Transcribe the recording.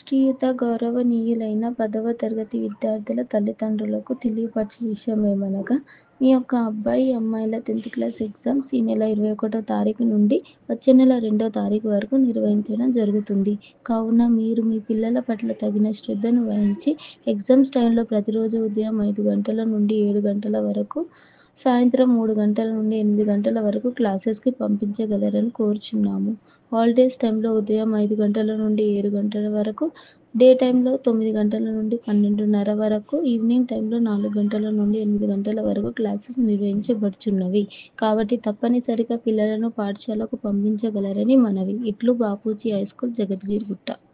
శ్రీయుత గౌరవనీయులైన పదవ తరగతి విద్యార్థుల తల్లిదండ్రులకు తెలియపరచు విషయమేమనగా మీ యొక్క అబ్బాయి, అమ్మాయిల టెన్త్ క్లాస్ ఎగ్జామ్స్ ఈ నెల ఇరవై ఒకటో తారీఖు నుండి వచ్చే నెల రెండో తారీఖు వరకు నిర్వహించడం జరుగుతుంది. కావున మీరు మీ పిల్లల పట్ల తగిన శ్రద్ధను వహించి ఎగ్జామ్స్ టైమ్లో ప్రతిరోజూ ఉదయం ఐదు గంటల నుండి ఏడు గంటల వరకు, సాయంత్రం మూడు గంటల నుండి ఎనిమిది గంటల వరకు క్లాసెస్కి పంపించగలరని కోరుచున్నాము. హాలిడేస్ టైమ్లో ఉదయం ఐదు గంటల నుండి ఏడు గంటల వరకు, డే టైమ్లో తొమ్మిది గంటల నుండి పన్నెండున్నర వరకు, ఈవినింగ్ టైమ్లో నాలుగు గంటల నుండి ఎనిమిది గంటల వరకు క్లాసెస్ నిర్వహించబడుచున్నవి. కాబట్టి తప్పనిసరిగా పిల్లలను పాఠశాలకు పంపించగలరని మనవి. ఇట్లు బాపూజీ హైస్కూల్ జగద్గిరిగుట్ట